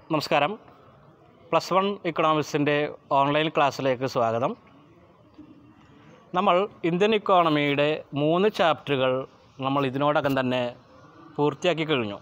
നമസ്കാരം plus one ഇക്കണോമിക്സിൻ്റെ online ക്ലാസ്സിലേക്ക് സ്വാഗതം നമ്മൾ ഇന്ത്യൻ ഇക്കോണമിയുടെ മൂന്ന് ചാപ്റ്ററുകൾ നമ്മൾ ഇതിനോടകം തന്നെ പൂർത്തിയാക്കി കഴിഞ്ഞു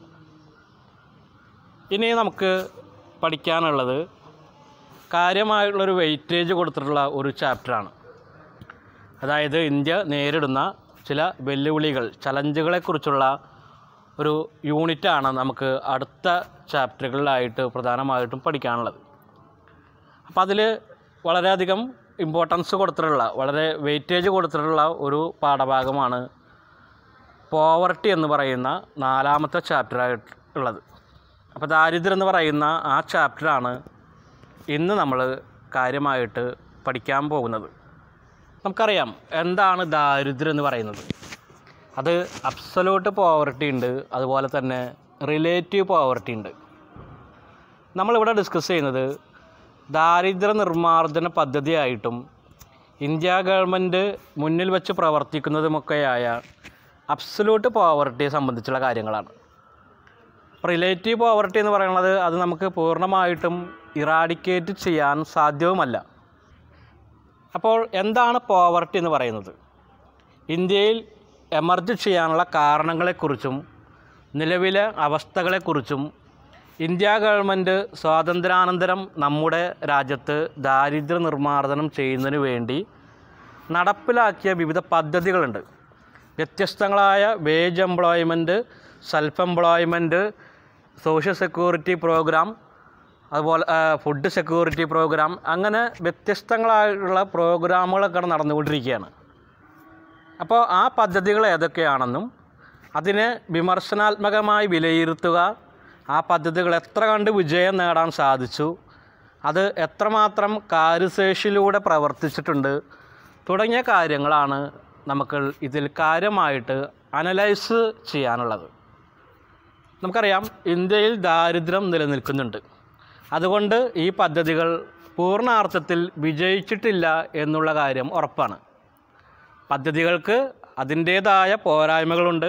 ഇനി നമുക്ക് പഠിക്കാനുള്ളത് കാര്യമായിട്ടുള്ളൊരു വെയിറ്റേജ് കൊടുത്തിട്ടുള്ള ഒരു ചാപ്റ്ററാണ് അതായത് ഇന്ത്യ നേരിടുന്ന ചില വെല്ലുവിളികൾ ചലഞ്ചുകളെക്കുറിച്ചുള്ള ഒരു യൂണിറ്റാണ് നമുക്ക് അടുത്ത ചാപ്റ്ററുകളിലായിട്ട് പ്രധാനമായിട്ടും പഠിക്കാനുള്ളത് അപ്പോൾ അതിൽ വളരെയധികം ഇമ്പോർട്ടൻസ് കൊടുത്തിട്ടുള്ള വളരെ വെയിറ്റേജ് കൊടുത്തിട്ടുള്ള ഒരു പാഠഭാഗമാണ് പോവർട്ടി എന്ന് പറയുന്ന നാലാമത്തെ ചാപ്റ്ററായിട്ട് ഉള്ളത് അപ്പോൾ ദാരിദ്ര്യം എന്ന് പറയുന്ന ആ ചാപ്റ്ററാണ് ഇന്ന് നമ്മൾ കാര്യമായിട്ട് പഠിക്കാൻ പോകുന്നത് നമുക്കറിയാം എന്താണ് ദാരിദ്ര്യം എന്ന് പറയുന്നത് അത് അബ്സലൂട്ട് പോവർട്ടി ഉണ്ട് അതുപോലെ തന്നെ റിലേറ്റീവ് പോവർട്ടി ഉണ്ട് നമ്മളിവിടെ ഡിസ്കസ് ചെയ്യുന്നത് ദാരിദ്ര്യ നിർമ്മാർജ്ജന പദ്ധതിയായിട്ടും ഇന്ത്യ ഗവൺമെൻറ് മുന്നിൽ വെച്ച് പ്രവർത്തിക്കുന്നതുമൊക്കെയായ അബ്സലൂട്ട് പോവർട്ടിയെ സംബന്ധിച്ചുള്ള കാര്യങ്ങളാണ് റിലേറ്റീവ് പോവർട്ടി എന്ന് പറയുന്നത് അത് നമുക്ക് പൂർണ്ണമായിട്ടും ഇറാഡിക്കേറ്റ് ചെയ്യാൻ സാധ്യവുമല്ല അപ്പോൾ എന്താണ് പോവർട്ടി എന്ന് പറയുന്നത് ഇന്ത്യയിൽ എമർജ് ചെയ്യാനുള്ള കാരണങ്ങളെക്കുറിച്ചും നിലവിലെ അവസ്ഥകളെക്കുറിച്ചും ഇന്ത്യ ഗവൺമെൻറ് സ്വാതന്ത്ര്യാനന്തരം നമ്മുടെ രാജ്യത്ത് ദാരിദ്ര്യ നിർമ്മാർജ്ജനം ചെയ്യുന്നതിന് വേണ്ടി നടപ്പിലാക്കിയ വിവിധ പദ്ധതികളുണ്ട് വ്യത്യസ്തങ്ങളായ wage employment self employment social security programme അതുപോലെ ഫുഡ് സെക്യൂരിറ്റി പ്രോഗ്രാം അങ്ങനെ വ്യത്യസ്തങ്ങളായിട്ടുള്ള പ്രോഗ്രാമുകളൊക്കെ നടന്നുകൊണ്ടിരിക്കുകയാണ് അപ്പോൾ ആ പദ്ധതികൾ ഏതൊക്കെയാണെന്നും അതിനെ വിമർശനാത്മകമായി വിലയിരുത്തുക ആ പദ്ധതികൾ എത്ര കണ്ട് വിജയം നേടാൻ സാധിച്ചു അത് എത്രമാത്രം കാര്യശേഷിയിലൂടെ പ്രവർത്തിച്ചിട്ടുണ്ട് തുടങ്ങിയ കാര്യങ്ങളാണ് നമുക്ക് ഇതിൽ കാര്യമായിട്ട് അനലൈസ് ചെയ്യാനുള്ളത് നമുക്കറിയാം ഇന്ത്യയിൽ ദാരിദ്ര്യം നിലനിൽക്കുന്നുണ്ട് അതുകൊണ്ട് ഈ പദ്ധതികൾ പൂർണ്ണാർത്ഥത്തിൽ വിജയിച്ചിട്ടില്ല എന്നുള്ള കാര്യം ഉറപ്പാണ് പദ്ധതികൾക്ക് അതിൻ്റേതായ പോരായ്മകളുണ്ട്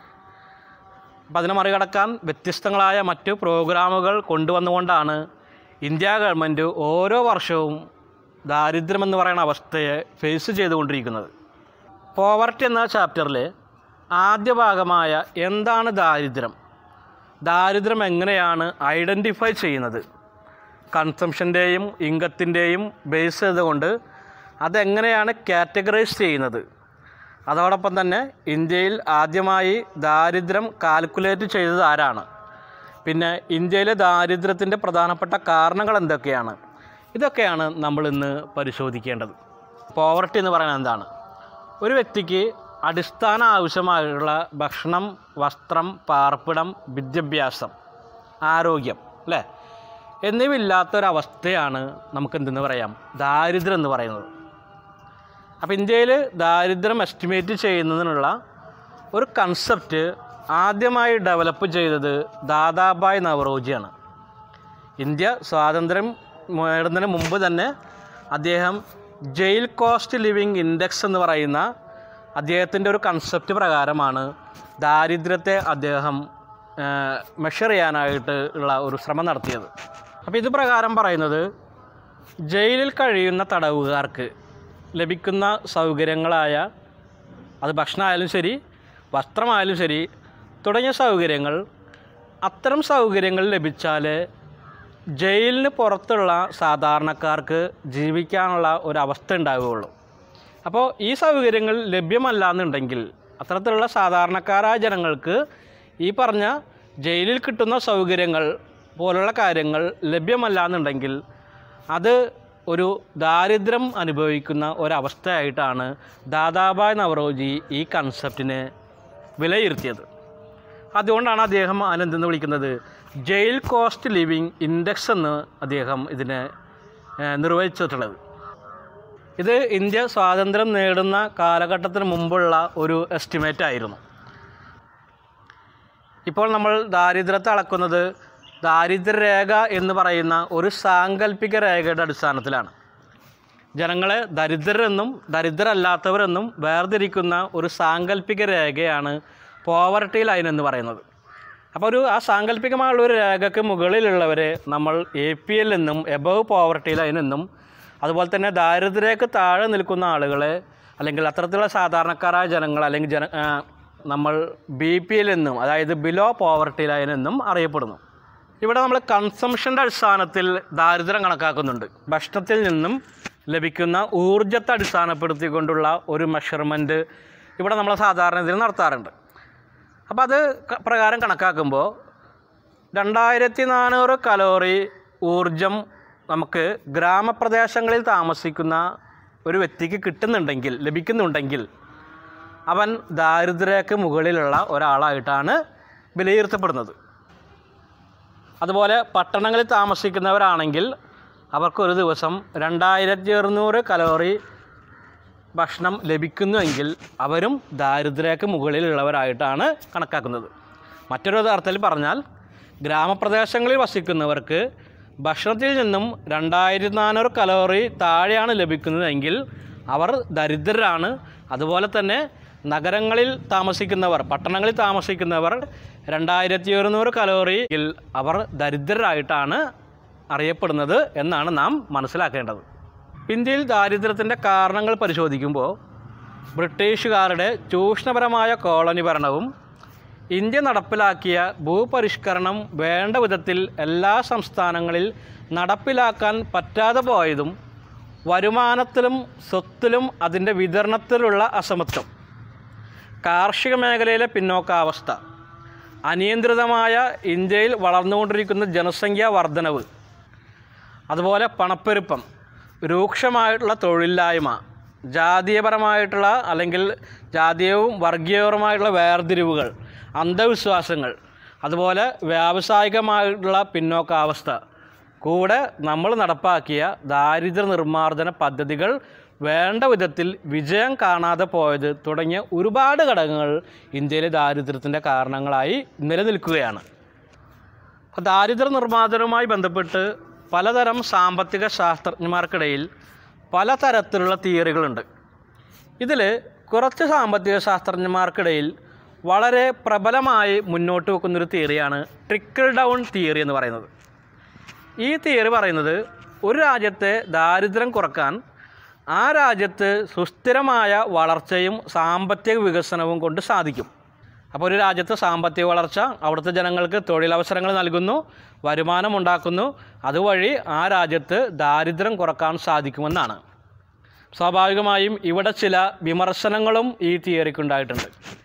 അപ്പം അതിനെ മറികടക്കാൻ വ്യത്യസ്തങ്ങളായ മറ്റ് പ്രോഗ്രാമുകൾ കൊണ്ടുവന്നുകൊണ്ടാണ് ഇന്ത്യ ഗവൺമെൻറ് ഓരോ വർഷവും ദാരിദ്ര്യമെന്ന് പറയുന്ന അവസ്ഥയെ ഫേസ് ചെയ്തുകൊണ്ടിരിക്കുന്നത് പോവർട്ടി എന്ന ചാപ്റ്ററിൽ ആദ്യ ഭാഗമായ എന്താണ് ദാരിദ്ര്യം ദാരിദ്ര്യം എങ്ങനെയാണ് ഐഡൻറ്റിഫൈ ചെയ്യുന്നത് കൺസംഷൻ്റെയും ഇൻകത്തിൻ്റെയും ബേസ് ചെയ്തുകൊണ്ട് അതെങ്ങനെയാണ് കാറ്റഗറൈസ് ചെയ്യുന്നത് അതോടൊപ്പം തന്നെ ഇന്ത്യയിൽ ആദ്യമായി ദാരിദ്ര്യം കാൽക്കുലേറ്റ് ചെയ്തത് ആരാണ് പിന്നെ ഇന്ത്യയിലെ ദാരിദ്ര്യത്തിൻ്റെ പ്രധാനപ്പെട്ട കാരണങ്ങൾ എന്തൊക്കെയാണ് ഇതൊക്കെയാണ് നമ്മൾ ഇന്ന് പരിശോധിക്കേണ്ടത് പോവർട്ടി എന്ന് പറയുന്നത് എന്താണ് ഒരു വ്യക്തിക്ക് അടിസ്ഥാന ആവശ്യമായുള്ള ഭക്ഷണം വസ്ത്രം പാർപ്പിടം വിദ്യാഭ്യാസം ആരോഗ്യം അല്ലേ എന്നിവയില്ലാത്തൊരവസ്ഥയാണ് നമുക്ക് എന്തെന്ന് പറയാം ദാരിദ്ര്യം എന്ന് പറയുന്നത് അപ്പോൾ ഇന്ത്യയിൽ ദാരിദ്ര്യം എസ്റ്റിമേറ്റ് ചെയ്യുന്നതിനുള്ള ഒരു കൺസെപ്റ്റ് ആദ്യമായി ഡെവലപ്പ് ചെയ്തത് ദാദാബായ് നവറോജിയാണ് ഇന്ത്യ സ്വാതന്ത്ര്യം നേടുന്നതിന് മുമ്പ് തന്നെ അദ്ദേഹം ജയിൽ കോസ്റ്റ് ലിവിങ് ഇൻഡെക്സ് എന്ന് പറയുന്ന അദ്ദേഹത്തിൻ്റെ ഒരു കൺസെപ്റ്റ് പ്രകാരമാണ് ദാരിദ്ര്യത്തെ അദ്ദേഹം മെഷർ ചെയ്യാനായിട്ട് ഉള്ള ഒരു ശ്രമം നടത്തിയത് അപ്പോൾ ഇത് പ്രകാരം പറയുന്നത് ജയിലിൽ കഴിയുന്ന തടവുകാർക്ക് ലഭിക്കുന്ന സൗകര്യങ്ങളായ അത് ഭക്ഷണമായാലും ശരി വസ്ത്രമായാലും ശരി തുടങ്ങിയ സൗകര്യങ്ങൾ അത്തരം സൗകര്യങ്ങൾ ലഭിച്ചാൽ ജയിലിന് പുറത്തുള്ള സാധാരണക്കാർക്ക് ജീവിക്കാനുള്ള ഒരവസ്ഥ ഉണ്ടാവുകയുള്ളൂ അപ്പോൾ ഈ സൗകര്യങ്ങൾ ലഭ്യമല്ല എന്നുണ്ടെങ്കിൽ അത്തരത്തിലുള്ള സാധാരണക്കാരായ ജനങ്ങൾക്ക് ഈ പറഞ്ഞ ജയിലിൽ കിട്ടുന്ന സൗകര്യങ്ങൾ പോലുള്ള കാര്യങ്ങൾ ലഭ്യമല്ല എന്നുണ്ടെങ്കിൽ അത് ഒരു ദാരിദ്ര്യം അനുഭവിക്കുന്ന ഒരവസ്ഥയായിട്ടാണ് ദാദാബായ് നവറോജി ഈ കൺസെപ്റ്റിനെ വിലയിരുത്തിയത് അതുകൊണ്ടാണ് അദ്ദേഹം അതിനെന്തെന്ന് വിളിക്കുന്നത് ജയിൽ കോസ്റ്റ് ലിവിങ് ഇൻഡെക്സ് എന്ന് അദ്ദേഹം ഇതിനെ നിർവഹിച്ചിട്ടുള്ളത് ഇത് ഇന്ത്യ സ്വാതന്ത്ര്യം നേടുന്ന കാലഘട്ടത്തിന് മുമ്പുള്ള ഒരു എസ്റ്റിമേറ്റ് ആയിരുന്നു ഇപ്പോൾ നമ്മൾ ദാരിദ്ര്യത്തെ അളക്കുന്നത് ദാരിദ്ര്യരേഖ എന്ന് പറയുന്ന ഒരു സാങ്കല്പിക രേഖയുടെ അടിസ്ഥാനത്തിലാണ് ജനങ്ങളെ ദരിദ്രരെന്നും ദരിദ്രരല്ലാത്തവരെന്നും വേർതിരിക്കുന്ന ഒരു സാങ്കല്പിക രേഖയാണ് പോവർട്ടി ലൈൻ എന്ന് പറയുന്നത് അപ്പോൾ ഒരു ആ സാങ്കല്പികമായുള്ള ഒരു രേഖയ്ക്ക് മുകളിലുള്ളവരെ നമ്മൾ എ പി എൽ എന്നും എബവ് പോവർട്ടി ലൈൻ എന്നും അതുപോലെ തന്നെ ദാരിദ്ര്യക്ക് താഴെ നിൽക്കുന്ന ആളുകളെ അല്ലെങ്കിൽ അത്തരത്തിലുള്ള സാധാരണക്കാരായ ജനങ്ങൾ അല്ലെങ്കിൽ ജന ആ, നമ്മൾ ബി പി എൽ എന്നും അതായത് ബിലോ പോവർട്ടി ലൈൻ എന്നും അറിയപ്പെടുന്നു ഇവിടെ നമ്മൾ കൺസംഷൻ്റെ അടിസ്ഥാനത്തിൽ ദാരിദ്ര്യം കണക്കാക്കുന്നുണ്ട് ഭക്ഷണത്തിൽ നിന്നും ലഭിക്കുന്ന ഊർജ്ജത്തെ അടിസ്ഥാനപ്പെടുത്തിക്കൊണ്ടുള്ള ഒരു മെഷർമെൻറ്റ് ഇവിടെ നമ്മൾ സാധാരണ ഇതിൽ നടത്താറുണ്ട് അപ്പോൾ അത് ക- പ്രകാരം കണക്കാക്കുമ്പോൾ രണ്ടായിരത്തി നാനൂറ് കലോറി ഊർജം നമുക്ക് ഗ്രാമപ്രദേശങ്ങളിൽ താമസിക്കുന്ന ഒരു വ്യക്തിക്ക് കിട്ടുന്നുണ്ടെങ്കിൽ ലഭിക്കുന്നുണ്ടെങ്കിൽ അവൻ ദാരിദ്ര്യക്ക് മുകളിലുള്ള ഒരാളായിട്ടാണ് വിലയിരുത്തപ്പെടുന്നത് അതുപോലെ പട്ടണങ്ങളിൽ താമസിക്കുന്നവരാണെങ്കിൽ അവർക്ക് ഒരു ദിവസം രണ്ടായിരത്തി അറുന്നൂറ് കലോറി ഭക്ഷണം ലഭിക്കുന്നുവെങ്കിൽ അവരും ദാരിദ്ര്യക്ക് മുകളിലുള്ളവരായിട്ടാണ് കണക്കാക്കുന്നത് മറ്റൊരു അർത്ഥത്തിൽ പറഞ്ഞാൽ ഗ്രാമപ്രദേശങ്ങളിൽ വസിക്കുന്നവർക്ക് ഭക്ഷണത്തിൽ നിന്നും രണ്ടായിരത്തി നാനൂറ് കലോറി താഴെയാണ് ലഭിക്കുന്നതെങ്കിൽ അവർ ദരിദ്രരാണ് അതുപോലെ തന്നെ നഗരങ്ങളിൽ താമസിക്കുന്നവർ പട്ടണങ്ങളിൽ താമസിക്കുന്നവർ രണ്ടായിരത്തി ഒരുന്നൂറ് കലോറിയിൽ അവർ ദരിദ്രരായിട്ടാണ് അറിയപ്പെടുന്നത് എന്നാണ് നാം മനസ്സിലാക്കേണ്ടത് ഇന്ത്യയിൽ ദാരിദ്ര്യത്തിൻ്റെ കാരണങ്ങൾ പരിശോധിക്കുമ്പോൾ ബ്രിട്ടീഷുകാരുടെ ചൂഷണപരമായ കോളനി ഭരണവും ഇന്ത്യ നടപ്പിലാക്കിയ ഭൂപരിഷ്കരണം വേണ്ട വിധത്തിൽ എല്ലാ സംസ്ഥാനങ്ങളിൽ നടപ്പിലാക്കാൻ പറ്റാതെ പോയതും വരുമാനത്തിലും സ്വത്തിലും അതിൻ്റെ വിതരണത്തിലുള്ള അസമത്വം കാർഷിക മേഖലയിലെ പിന്നോക്കാവസ്ഥ അനിയന്ത്രിതമായ ഇന്ത്യയിൽ വളർന്നുകൊണ്ടിരിക്കുന്ന ജനസംഖ്യാ വർധനവ് അതുപോലെ പണപ്പെരുപ്പം രൂക്ഷമായിട്ടുള്ള തൊഴിലില്ലായ്മ ജാതീയപരമായിട്ടുള്ള അല്ലെങ്കിൽ ജാതീയവും വർഗീയപരമായിട്ടുള്ള വേർതിരിവുകൾ അന്ധവിശ്വാസങ്ങൾ അതുപോലെ വ്യാവസായികമായിട്ടുള്ള പിന്നോക്കാവസ്ഥ കൂടെ നമ്മൾ നടപ്പാക്കിയ ദാരിദ്ര്യ നിർമ്മാർജ്ജന പദ്ധതികൾ വേണ്ട വിധത്തിൽ വിജയം കാണാതെ പോയത് തുടങ്ങിയ ഒരുപാട് ഘടകങ്ങൾ ഇന്ത്യയിലെ ദാരിദ്ര്യത്തിൻ്റെ കാരണങ്ങളായി നിലനിൽക്കുകയാണ് അപ്പോൾ ദാരിദ്ര്യ നിർമ്മാർജ്ജനവുമായി ബന്ധപ്പെട്ട് പലതരം സാമ്പത്തിക ശാസ്ത്രജ്ഞന്മാർക്കിടയിൽ പലതരത്തിലുള്ള തിയറികളുണ്ട് ഇതിൽ കുറച്ച് സാമ്പത്തിക ശാസ്ത്രജ്ഞന്മാർക്കിടയിൽ വളരെ പ്രബലമായി മുന്നോട്ട് വെക്കുന്നൊരു തിയറിയാണ് ട്രിക്കിൾ ഡൗൺ തിയറി എന്ന് പറയുന്നത് ഈ തിയറി പറയുന്നത് ഒരു രാജ്യത്തെ ദാരിദ്ര്യം കുറക്കാൻ ആ രാജ്യത്ത് സുസ്ഥിരമായ വളർച്ചയും സാമ്പത്തിക വികസനവും കൊണ്ട് സാധിക്കും അപ്പോൾ ഒരു രാജ്യത്തെ സാമ്പത്തിക വളർച്ച അവിടുത്തെ ജനങ്ങൾക്ക് തൊഴിലവസരങ്ങൾ നൽകുന്നു വരുമാനം ഉണ്ടാക്കുന്നു അതുവഴി ആ രാജ്യത്ത് ദാരിദ്ര്യം കുറക്കാൻ സാധിക്കുമെന്നാണ് സ്വാഭാവികമായും ഇവിടെ ചില വിമർശനങ്ങളും ഈ തിയറിക്കുണ്ടായിട്ടുണ്ട്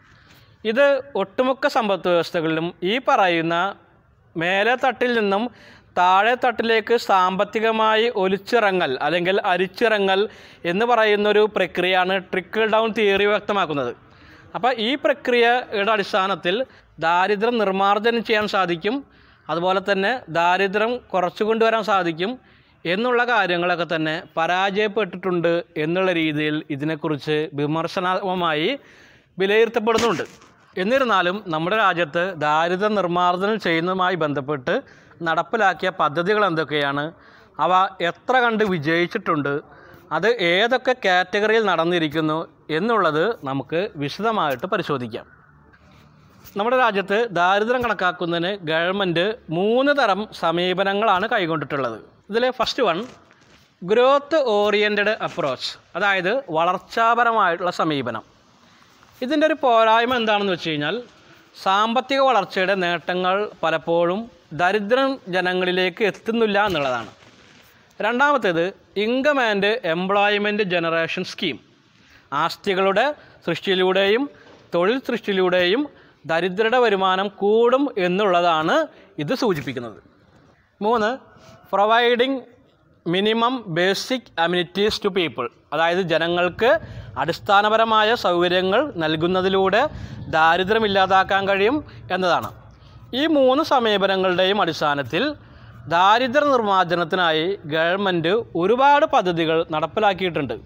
ഇത് ഒട്ടുമുക്ക സമ്പദ് വ്യവസ്ഥകളിലും ഈ പറയുന്ന മേലെ തട്ടിൽ നിന്നും താഴെ തട്ടിലേക്ക് സാമ്പത്തികമായി ഒലിച്ചിറങ്ങൽ അല്ലെങ്കിൽ അരിച്ചിറങ്ങൽ എന്ന് പറയുന്നൊരു പ്രക്രിയയാണ് ട്രിക്കിൾ ഡൗൺ തിയറി വ്യക്തമാക്കുന്നത് അപ്പോൾ ഈ പ്രക്രിയയുടെ അടിസ്ഥാനത്തിൽ ദാരിദ്ര്യം നിർമ്മാർജ്ജനം ചെയ്യാൻ സാധിക്കും അതുപോലെ തന്നെ ദാരിദ്ര്യം കുറച്ചു കൊണ്ടുവരാൻ സാധിക്കും എന്നുള്ള കാര്യങ്ങളൊക്കെ തന്നെ പരാജയപ്പെട്ടിട്ടുണ്ട് എന്നുള്ള രീതിയിൽ ഇതിനെക്കുറിച്ച് വിമർശനാത്മകമായി വിലയിരുത്തപ്പെടുന്നുണ്ട് എന്നിരുന്നാലും നമ്മുടെ രാജ്യത്ത് ദാരിദ്ര്യ നിർമ്മാർജ്ജനം ചെയ്യുന്നതുമായി ബന്ധപ്പെട്ട് നടപ്പിലാക്കിയ പദ്ധതികൾ എന്തൊക്കെയാണ് അവ എത്ര കണ്ട് വിജയിച്ചിട്ടുണ്ട് അത് ഏതൊക്കെ കാറ്റഗറിയിൽ നടന്നിരിക്കുന്നു എന്നുള്ളത് നമുക്ക് വിശദമായിട്ട് പരിശോധിക്കാം നമ്മുടെ രാജ്യത്ത് ദാരിദ്ര്യം കണക്കാക്കുന്നതിന് ഗവൺമെൻറ് മൂന്ന് തരം സമീപനങ്ങളാണ് കൈക്കൊണ്ടിട്ടുള്ളത് ഇതിൽ first one growth oriented approach അതായത് വളർച്ചാപരമായിട്ടുള്ള സമീപനം ഇതിൻ്റെ ഒരു പോരായ്മ എന്താണെന്ന് വെച്ച് കഴിഞ്ഞാൽ സാമ്പത്തിക വളർച്ചയുടെ നേട്ടങ്ങൾ പലപ്പോഴും ദരിദ്രം ജനങ്ങളിലേക്ക് എത്തുന്നില്ല എന്നുള്ളതാണ് രണ്ടാമത്തേത് income and employment generation scheme ആസ്തികളുടെ സൃഷ്ടിയിലൂടെയും തൊഴിൽ സൃഷ്ടിയിലൂടെയും ദരിദ്രരുടെ വരുമാനം കൂടും എന്നുള്ളതാണ് ഇത് സൂചിപ്പിക്കുന്നത് മൂന്ന് providing minimum basic amenities to people അതായത് ജനങ്ങൾക്ക് അടിസ്ഥാനപരമായ സൗകര്യങ്ങൾ നൽകുന്നതിലൂടെ ദാരിദ്ര്യം ഇല്ലാതാക്കാൻ കഴിയും എന്നതാണ് ഈ മൂന്ന് സമീപനങ്ങളുടെയും അടിസ്ഥാനത്തിൽ ദാരിദ്ര്യ നിർമ്മാർജ്ജനത്തിനായി ഗവൺമെൻറ് ഒരുപാട് പദ്ധതികൾ നടപ്പിലാക്കിയിട്ടുണ്ട്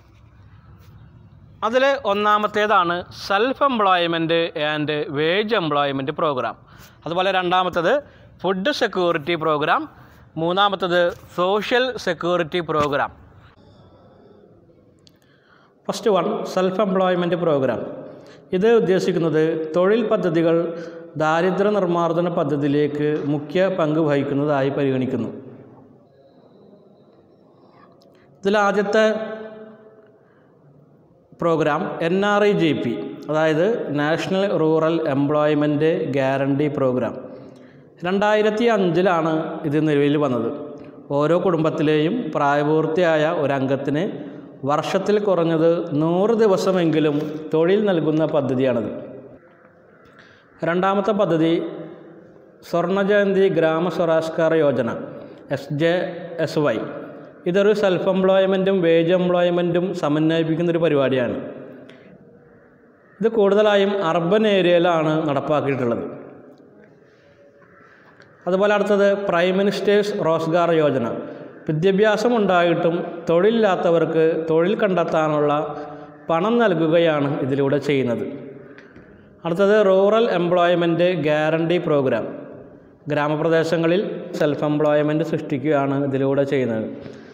അതിൽ ഒന്നാമത്തേതാണ് self employment and wage employment programme അതുപോലെ രണ്ടാമത്തത് ഫുഡ് സെക്യൂരിറ്റി പ്രോഗ്രാം മൂന്നാമത്തത് social security programme first one self employment programme ഇത് ഉദ്ദേശിക്കുന്നത് തൊഴിൽ പദ്ധതികൾ ദാരിദ്ര്യ നിർമ്മാർജ്ജന പദ്ധതിയിലേക്ക് മുഖ്യ പങ്ക് വഹിക്കുന്നതായി പരിഗണിക്കുന്നു ഇതിൽ ആദ്യത്തെ programme N R I G P അതായത് national rural employment guarantee programme രണ്ടായിരത്തി അഞ്ചിലാണ് ഇത് നിലവിൽ വന്നത് ഓരോ കുടുംബത്തിലെയും പ്രായപൂർത്തിയായ ഒരംഗത്തിന് വർഷത്തിൽ കുറഞ്ഞത് നൂറ് ദിവസമെങ്കിലും തൊഴിൽ നൽകുന്ന പദ്ധതിയാണിത് രണ്ടാമത്തെ പദ്ധതി Swarnajayanti Gram Swarozgar Yojana S J S Y ഇതൊരു സെൽഫ് എംപ്ലോയ്മെൻറ്റും വേജ് എംപ്ലോയ്മെൻറ്റും സമന്വയിപ്പിക്കുന്ന ഒരു പരിപാടിയാണ് ഇത് കൂടുതലായും അർബൻ ഏരിയയിലാണ് നടപ്പാക്കിയിട്ടുള്ളത് അതുപോലെ അടുത്തത് പ്രൈം മിനിസ്റ്റേഴ്സ് റോസ്ഗാർ യോജന വിദ്യാഭ്യാസം ഉണ്ടായിട്ടും തൊഴിലില്ലാത്തവർക്ക് തൊഴിൽ കണ്ടെത്താനുള്ള പണം നൽകുകയാണ് ഇതിലൂടെ ചെയ്യുന്നത് അടുത്തത് റൂറൽ എംപ്ലോയ്മെൻറ്റ് ഗ്യാരണ്ടി പ്രോഗ്രാം ഗ്രാമപ്രദേശങ്ങളിൽ സെൽഫ് എംപ്ലോയ്മെൻറ്റ് സൃഷ്ടിക്കുകയാണ് ഇതിലൂടെ ചെയ്യുന്നത്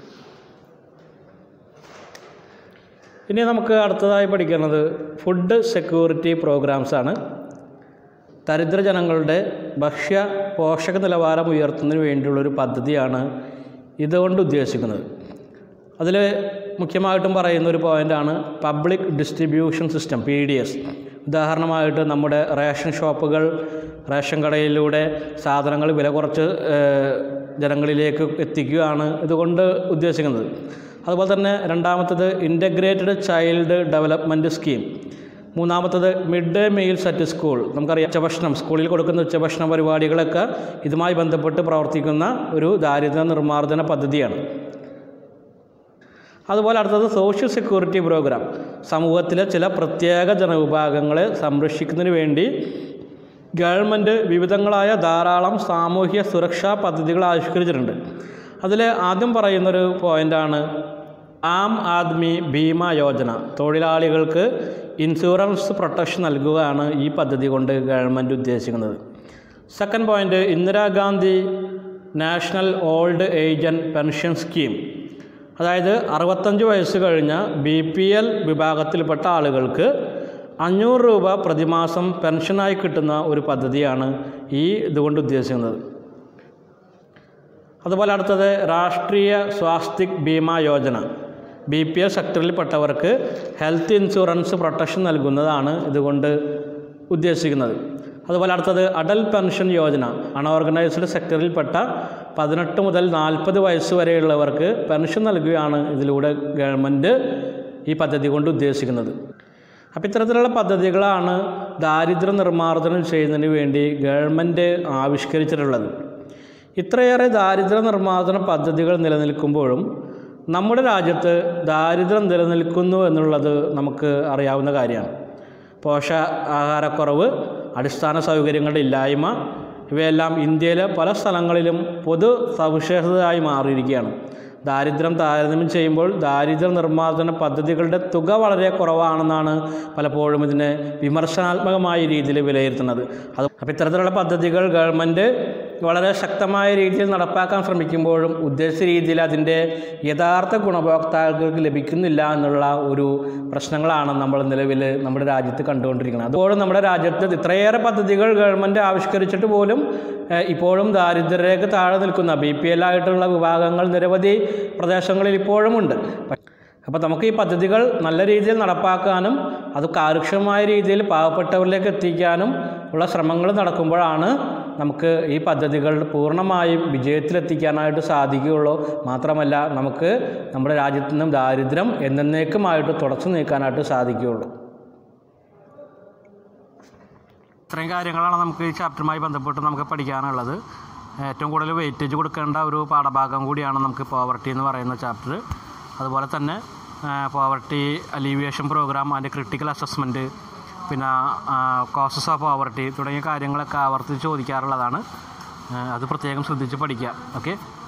ഇനി നമുക്ക് അടുത്തതായി പഠിക്കുന്നത് ഫുഡ് സെക്യൂരിറ്റി പ്രോഗ്രാംസ് ആണ് ദരിദ്ര ജനങ്ങളുടെ ഭക്ഷ്യ പോഷക നിലവാരം ഉയർത്തുന്നതിന് വേണ്ടിയുള്ളൊരു പദ്ധതിയാണ് ഇതുകൊണ്ട് ഉദ്ദേശിക്കുന്നത് അതിൽ മുഖ്യമായിട്ടും പറയുന്ന ഒരു പോയിൻ്റാണ് public distribution system P D S ഉദാഹരണമായിട്ട് നമ്മുടെ റേഷൻ ഷോപ്പുകൾ റേഷൻ കടയിലൂടെ സാധനങ്ങൾ വില കുറച്ച് ഏഹ്, ജനങ്ങളിലേക്ക് എത്തിക്കുകയാണ് ഇതുകൊണ്ട് ഉദ്ദേശിക്കുന്നത് അതുപോലെ തന്നെ രണ്ടാമത്തത് ഇൻ്റഗ്രേറ്റഡ് ചൈൽഡ് ഡെവലപ്മെൻറ്റ് സ്കീം മൂന്നാമത്തത് mid day meals at school നമുക്കറിയാം ഉച്ചഭക്ഷണം സ്കൂളിൽ കൊടുക്കുന്ന ഉച്ചഭക്ഷണ പരിപാടികളൊക്കെ ഇതുമായി ബന്ധപ്പെട്ട് പ്രവർത്തിക്കുന്ന ഒരു ദാരിദ്ര്യ നിർമ്മാർജ്ജന പദ്ധതിയാണ് അതുപോലെ അടുത്തത് സോഷ്യൽ സെക്യൂരിറ്റി പ്രോഗ്രാം സമൂഹത്തിലെ ചില പ്രത്യേക ജനവിഭാഗങ്ങളെ സംരക്ഷിക്കുന്നതിന് വേണ്ടി ഗവൺമെൻറ് വിവിധങ്ങളായ ധാരാളം സാമൂഹ്യ സുരക്ഷാ പദ്ധതികൾ ആവിഷ്കരിച്ചിട്ടുണ്ട് അതിൽ ആദ്യം പറയുന്നൊരു പോയിൻ്റാണ് ആം ആദ്മി ഭീമ യോജന തൊഴിലാളികൾക്ക് ഇൻഷുറൻസ് പ്രൊട്ടക്ഷൻ നൽകുകയാണ് ഈ പദ്ധതി കൊണ്ട് ഗവൺമെൻറ് ഉദ്ദേശിക്കുന്നത് second point Indira Gandhi national old age and pension scheme അതായത് അറുപത്തഞ്ച് വയസ്സ് കഴിഞ്ഞ ബി പി എൽ വിഭാഗത്തിൽപ്പെട്ട ആളുകൾക്ക് അഞ്ഞൂറ് രൂപ പ്രതിമാസം പെൻഷനായി കിട്ടുന്ന ഒരു പദ്ധതിയാണ് ഈ ഇതുകൊണ്ട് ഉദ്ദേശിക്കുന്നത് അതുപോലെ അടുത്തത് Rashtriya Swasthya Bima Yojana B P L സെക്ടറിൽപ്പെട്ടവർക്ക് ഹെൽത്ത് ഇൻഷുറൻസ് പ്രൊട്ടക്ഷൻ നൽകുന്നതാണ് ഇതുകൊണ്ട് ഉദ്ദേശിക്കുന്നത് അതുപോലെ അടുത്തത് അടൽ പെൻഷൻ യോജന അൺഓർഗനൈസ്ഡ് സെക്ടറിൽപ്പെട്ട പതിനെട്ട് മുതൽ നാൽപ്പത് വയസ്സ് വരെയുള്ളവർക്ക് പെൻഷൻ നൽകുകയാണ് ഇതിലൂടെ ഗവൺമെൻറ് ഈ പദ്ധതി കൊണ്ട് ഉദ്ദേശിക്കുന്നത് അപ്പോൾ ഇത്തരത്തിലുള്ള പദ്ധതികളാണ് ദാരിദ്ര്യ നിർമ്മാർജ്ജനം ചെയ്യുന്നതിന് വേണ്ടി ഗവൺമെൻറ് ആവിഷ്കരിച്ചിട്ടുള്ളത് ഇത്രയേറെ ദാരിദ്ര്യ നിർമ്മാർജ്ജന പദ്ധതികൾ നിലനിൽക്കുമ്പോഴും നമ്മുടെ രാജ്യത്ത് ദാരിദ്ര്യം നിലനിൽക്കുന്നു എന്നുള്ളത് നമുക്ക് അറിയാവുന്ന കാര്യമാണ് പോഷകാഹാരക്കുറവ് അടിസ്ഥാന സൗകര്യങ്ങളുടെ ഇല്ലായ്മ ഇവയെല്ലാം ഇന്ത്യയിലെ പല സ്ഥലങ്ങളിലും പൊതു സവിശേഷതയായി മാറിയിരിക്കുകയാണ് ദാരിദ്ര്യം താരതമ്യം ചെയ്യുമ്പോൾ ദാരിദ്ര്യ നിർമ്മാർജ്ജന പദ്ധതികളുടെ തുക വളരെ കുറവാണെന്നാണ് പലപ്പോഴും ഇതിനെ വിമർശനാത്മകമായ രീതിയിൽ വിലയിരുത്തുന്നത് അത് അപ്പോൾ ഇത്തരത്തിലുള്ള പദ്ധതികൾ ഗവൺമെൻറ് വളരെ ശക്തമായ രീതിയിൽ നടപ്പാക്കാൻ ശ്രമിക്കുമ്പോഴും ഉദ്ദേശിച്ച രീതിയിൽ അതിൻ്റെ യഥാർത്ഥ ഗുണഭോക്താക്കൾക്ക് ലഭിക്കുന്നില്ല എന്നുള്ള ഒരു പ്രശ്നങ്ങളാണ് നമ്മൾ നിലവിൽ നമ്മുടെ രാജ്യത്ത് കണ്ടുകൊണ്ടിരിക്കുന്നത് അതുപോലും നമ്മുടെ രാജ്യത്ത് ഇത്രയേറെ പദ്ധതികൾ ഗവൺമെൻറ് ആവിഷ്കരിച്ചിട്ട് പോലും ഏഹ്, ഇപ്പോഴും ദാരിദ്ര്യരേഖ താഴെ നിൽക്കുന്ന ബി പി എൽ ആയിട്ടുള്ള വിഭാഗങ്ങൾ നിരവധി പ്രദേശങ്ങളിൽ ഇപ്പോഴുമുണ്ട് അപ്പോൾ നമുക്ക് ഈ പദ്ധതികൾ നല്ല രീതിയിൽ നടപ്പാക്കാനും അത് കാര്യക്ഷമമായ രീതിയിൽ പാവപ്പെട്ടവരിലേക്ക് എത്തിക്കാനും ഉള്ള ശ്രമങ്ങൾ നടക്കുമ്പോഴാണ് നമുക്ക് ഈ പദ്ധതികൾ പൂർണ്ണമായും വിജയത്തിലെത്തിക്കാനായിട്ട് സാധിക്കുകയുള്ളൂ മാത്രമല്ല നമുക്ക് നമ്മുടെ രാജ്യത്തു നിന്നും ദാരിദ്ര്യം എന്നേക്കുമായിട്ട് തുടച്ചു നീക്കാനായിട്ട് സാധിക്കുകയുള്ളൂ ഇത്രയും കാര്യങ്ങളാണ് നമുക്ക് ഈ ചാപ്റ്ററുമായി ബന്ധപ്പെട്ട് നമുക്ക് പഠിക്കാനുള്ളത് ഏറ്റവും കൂടുതൽ വെയിറ്റേജ് കൊടുക്കേണ്ട ഒരു പാഠഭാഗം കൂടിയാണ് നമുക്ക് പോവർട്ടി എന്ന് പറയുന്ന ചാപ്റ്റർ അതുപോലെ തന്നെ പോവർട്ടി അലീവിയേഷൻ പ്രോഗ്രാം അതിൻ്റെ ക്രിട്ടിക്കൽ അസസ്മെൻറ്റ് പിന്നെ കോസസ് ഓഫ് പോവർട്ടി തുടങ്ങിയ കാര്യങ്ങളൊക്കെ ആവർത്തിച്ച് ചോദിക്കാറുള്ളതാണ് ആ, അത് പ്രത്യേകം ശ്രദ്ധിച്ച് പഠിക്കുക ഓക്കെ